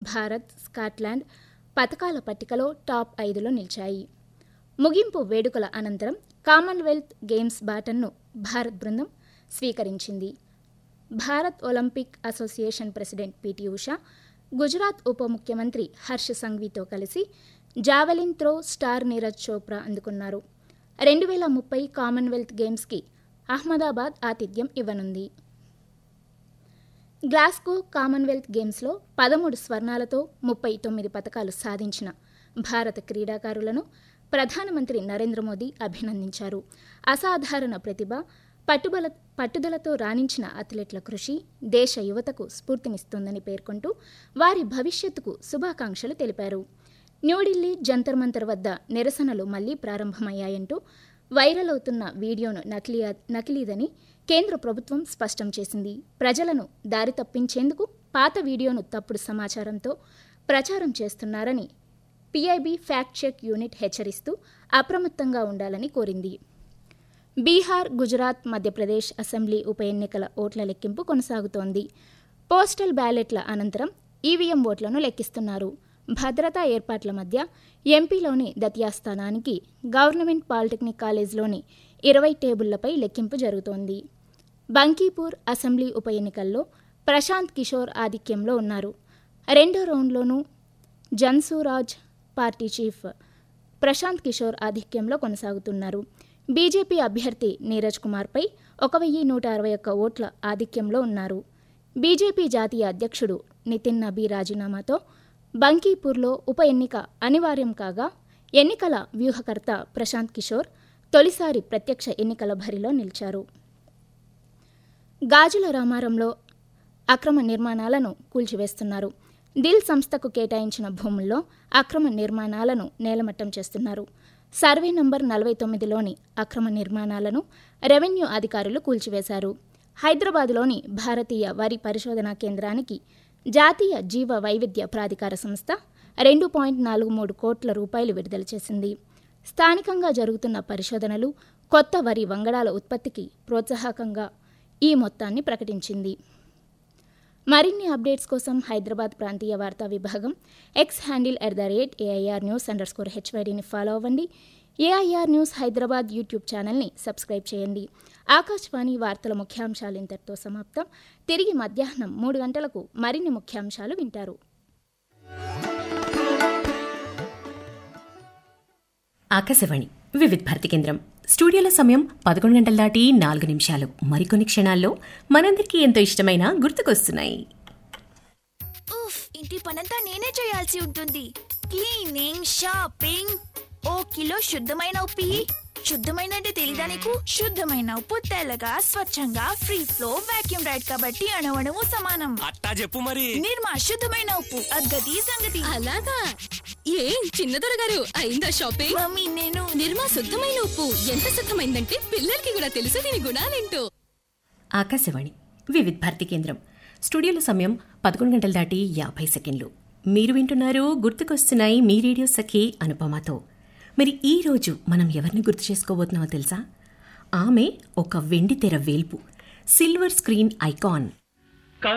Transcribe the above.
Bharat Scotland పథకాల పట్టికలో top ఐదులో నిలిచాయి ముగింపు వేడుకల అనంతరం కామన్వెల్త్ గేమ్స్ బాటన్ను భారత్ బృందం స్వీకరించింది Bharat Olympic association president PT Usha Gujarat ఉప ముఖ్యమంత్రి హర్ష సంఘ్వీతో కలిసి javelin throw star Neeraj Chopra అందుకున్నారు రెండు వేల ముప్పై కామన్వెల్త్ గేమ్స్కి అహ్మదాబాద్ ఆతిథ్యం ఇవ్వనుంది గ్లాస్గో కామన్వెల్త్ గేమ్స్లో పదమూడు స్వర్ణాలతో ముప్పై తొమ్మిది పథకాలు సాధించిన భారత క్రీడాకారులను ప్రధానమంత్రి నరేంద్ర మోదీ అభినందించారు అసాధారణ ప్రతిభ పట్టుబల పట్టుదలతో రాణించిన అథ్లెట్ల కృషి దేశ యువతకు స్ఫూర్తినిస్తోందని పేర్కొంటూ వారి భవిష్యత్తుకు శుభాకాంక్షలు తెలిపారు న్యూఢిల్లీ జంతర్ మంతర్ వద్ద నిరసనలు మళ్లీ ప్రారంభమయ్యాయంటూ వైరల్ అవుతున్న వీడియోను నకిలీ నకిలీదని కేంద్ర ప్రభుత్వం స్పష్టం చేసింది ప్రజలను దారి తప్పించేందుకు పాత వీడియోను తప్పుడు సమాచారంతో ప్రచారం చేస్తున్నారని పీఐబీ ఫ్యాక్ట్ చెక్ యూనిట్ హెచ్చరిస్తూ అప్రమత్తంగా ఉండాలని కోరింది బీహార్ గుజరాత్ మధ్యప్రదేశ్ అసెంబ్లీ ఉప ఎన్నికల ఓట్ల లెక్కింపు కొనసాగుతోంది పోస్టల్ బ్యాలెట్ల అనంతరం ఈవీఎం ఓట్లను లెక్కిస్తున్నారు భద్రతా ఏర్పాట్ల మధ్య ఎంపీలోని దతియా స్థానానికి గవర్నమెంట్ పాలిటెక్నిక్ కాలేజ్లోని ఇరవై టేబుళ్లపై లెక్కింపు జరుగుతోంది బంకీపూర్ అసెంబ్లీ ఉప ఎన్నికల్లో ప్రశాంత్ కిషోర్ ఆధిక్యంలో ఉన్నారు రెండో రౌండ్లోనూ జన్సూరాజ్ పార్టీ చీఫ్ ప్రశాంత్ కిషోర్ ఆధిక్యంలో కొనసాగుతున్నారు బీజేపీ అభ్యర్థి నీరజ్ కుమార్పై ఒక వెయ్యి నూట అరవై ఒక్క ఓట్ల ఆధిక్యంలో ఉన్నారు బీజేపీ జాతీయ అధ్యక్షుడు నితిన్ నబీ రాజీనామాతో బంకీపూర్లో ఉప ఎన్నిక అనివార్యం కాగా ఎన్నికల వ్యూహకర్త ప్రశాంత్ కిషోర్ తొలిసారి ప్రత్యక్ష ఎన్నికల బరిలో నిలిచారు గాజుల రామారంలో అక్రమ నిర్మాణాలను కూల్చివేస్తున్నారు దిల్ సంస్థకు కేటాయించిన భూముల్లో అక్రమ నిర్మాణాలను నేలమట్టం చేస్తున్నారు సర్వే నంబర్ నలభై తొమ్మిదిలోని అక్రమ నిర్మాణాలను రెవెన్యూ అధికారులు కూల్చివేశారు హైదరాబాద్లోని భారతీయ వరి పరిశోధనా కేంద్రానికి జాతీయ జీవ వైవిధ్య ప్రాధికార సంస్థ రెండు పాయింట్ నాలుగు మూడు కోట్ల రూపాయలు విడుదల చేసింది స్థానికంగా జరుగుతున్న పరిశోధనలు కొత్త వరి వంగడాల ఉత్పత్తికి ప్రోత్సాహకంగా ఈ మొత్తాన్ని ప్రకటించింది మరిన్ని అప్డేట్స్ కోసం హైదరాబాద్ ప్రాంతీయ వార్తా విభాగం X handle at the rate AIR news underscore హెచ్వైడీని ఫాలో అవ్వండి ఏఐఆర్ న్యూస్ హైదరాబాద్ యూట్యూబ్ ఛానల్ని సబ్స్క్రైబ్ చేయండి ఆకాశవాణి వార్తల ముఖ్యాంశాలు ఇంతటితో సమాప్తం తిరిగి మధ్యాహ్నం మూడు గంటలకు మరిన్ని ముఖ్యాంశాలు వింటారు ఆకాశవాణి వివిధ్ భారతి కేంద్రం స్టూడియోల సమయం పదకొండు గంటల దాటి నాలుగు నిమిషాలు మరికొన్ని క్షణాల్లో మనందరికీ ఎంతో ఇష్టమైన గుర్తుకొస్తున్నాయి ఉఫ్ ఇంటి పనంతా నేనే చేయాల్సి ఉంటుంది క్లీనింగ్ షాపింగ్ ఓ కిలో శుద్ధమైన ఉప్పు ఇయ్యి. శుద్ధమైన అంటే తెలీదా నీకు శుద్ధమైన ఉప్పు తెల్లగా స్వచ్ఛంగా ఫ్రీ ఫ్లో వాక్యూమ్ రైడ్ కాబట్టి అణువణువు సమానం అట్టా చెప్పు మరి నిర్మా శుద్ధమైన ఉప్పు అద్గతి సంగతి అలాగా ఏం చిన్నదొర గారు అయిందా షాపింగ్ మమ్మీ నేను నిర్మా శుద్ధమైన ఉప్పు ఎంత శుద్ధమైందంటే పిల్లలకి కూడా తెలుసు దీని గుణాలేంటో ఆకాశవాణి వివిధ్ భారతి కేంద్రం స్టూడియోల సమయం పదకొండు గంటల దాటి యాభై సెకండ్లు మీరు వింటున్నారు గుర్తుకొస్తున్నాయి మీ రేడియో సఖి అనుపమతో మరి ఈ రోజు మనం ఎవరిని గుర్తు చేసుకోబోతున్నామో తెలుసా ఆమె ఒక వెండి తెర వేల్పు సిల్వర్ స్క్రీన్ ఐకాన్